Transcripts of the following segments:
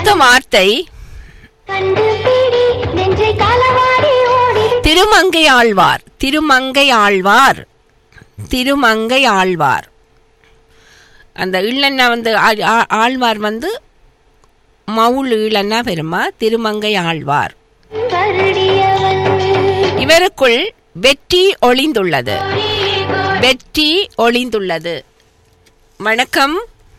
அடுத்த வார்த்தை கண்டுபிடி நெஞ்சை களவாடி ஓடி திருமங்கை ஆழ்வார் திருமங்கை ஆழ்வார் திருமங்கை ஆழ்வார் அந்த இளன்னா வந்து ஆ- ஆ- ஆழ்வார் வந்து மவுள் ஈழன்னா பெருமா திருமங்கை ஆழ்வார் வருடியவன் இவருக்குள் வெற்றி ஒளிந்துள்ளது வெற்றி ஒளிந்துள்ளது வணக்கம்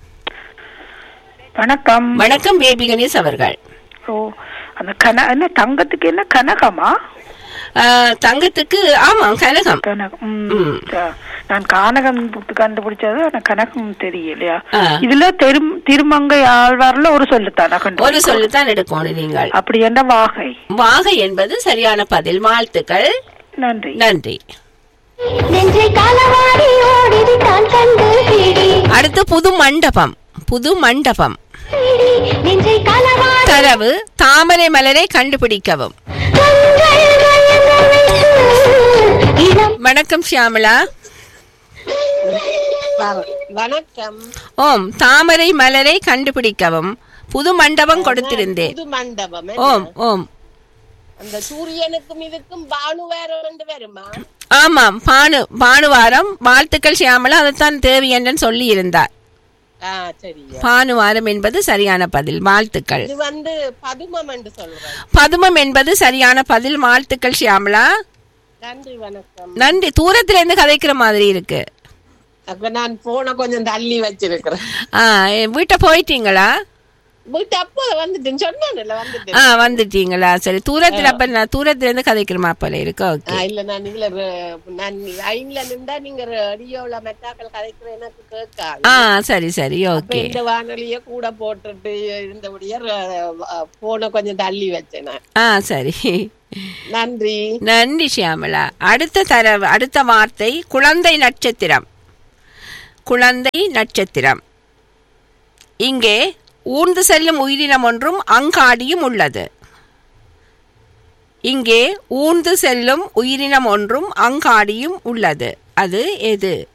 வணக்கம் வணக்கம் பேபி கணேஷ் அவர்கள் ஓ அந்த கன என்ன தங்கத்துக்கு என்ன கனகமா ஆஹ், தங்கத்துக்கு ஆமாம் கனகம் கனகம் ம். ம். ச- நான் கானகம் புத்து கண்டுபிடிச்சது ஆனா கனகம் தெரியலையா ஆ. இதுல திரும் திருமங்கை ஆழ்வார்ல ஒரு சொல்லுத்தானா கண்டு ஒரு சொல்லுதான் எடுக்கணும் நீங்கள் அப்படி என்ன வாகை வாகை என்பது சரியான பதில் வாழ்த்துக்கள் நன்றி நன்றி நெஞ்சை களவாடி ஓடிவிட்டான் கண்டுபிடி அடுத்து புது மண்டபம் புது மண்டபம் பிடி நெஞ்சை களவாடி தரவு தாமரை மலரை கண்டுபிடிக்கவும் கண்கள் மயங்க வைத்து இளம் வணக்கம் ஷியாமளா வணக்கம் ஓம் தாமரை மலரை கண்டுபிடிக்கவும் புது மண்டபம் கொடுத்திருந்தேன் புது மண்டபம் ஓம் ஓம் அந்த சூரியனுக்கும் இதுக்கும் பானு வேற ரெண்டு வருமா ஆமாம் பானு பானுவாரம் வாழ்த்துக்கள் ஷியாமளா அதைத்தான் தேவி என்றன் சொல்லி இருந்தார் ஆ சரியா பானுவாரம் என்பது சரியான பதில் வாழ்த்துக்கள் இது வந்து பதுமம் என்று சொல்றேன் பதுமம் என்பது சரியான பதில் வாழ்த்துக்கள் ஷியாமளா நன்றி வணக்கம் நன்றி தூரத்துல இருந்து கதைக்கிற மாதிரி இருக்கு அப்ப நான் போன கொஞ்சம் தள்ளி வச்சிருக்கிறேன் ஆ எ- வீட்டை போயிட்டீங்களா வீட்டு அப்போ வந்துட்டேன் சொன்னான்ல வந்துட்டேன் ஆ வந்துட்டீங்களா சரி தூரத்துல அப்ப நான் தூரத்துல இருந்து கதைக்கிறமா போல இருக்கு ஆ, ஓகே இல்ல நான் இதுல ர- நான் லைன்ல நின்றா நீங்க ரேடியோல மெட்டாக்கள் கதைக்கிற எனக்கு கேட்காது ஆ சரி சரி அப்ப ஓகே இந்த வானொலிய கூட போட்டுட்டு இருந்தபடியே ர- போன கொஞ்சம் தள்ளி வச்சேன் நான். ஆ சரி நன்றி நன்றி ஷியாமளா அடுத்த தரவு அடுத்த வார்த்தை குழந்தை நட்சத்திரம் குழந்தை நட்சத்திரம் இங்கே ஊர்ந்து செல்லும் உயிரினம் ஒன்றும் அங்காடியும் உள்ளது இங்கே ஊர்ந்து செல்லும் உயிரினம் ஒன்றும் அங்காடியும் உள்ளது அது எது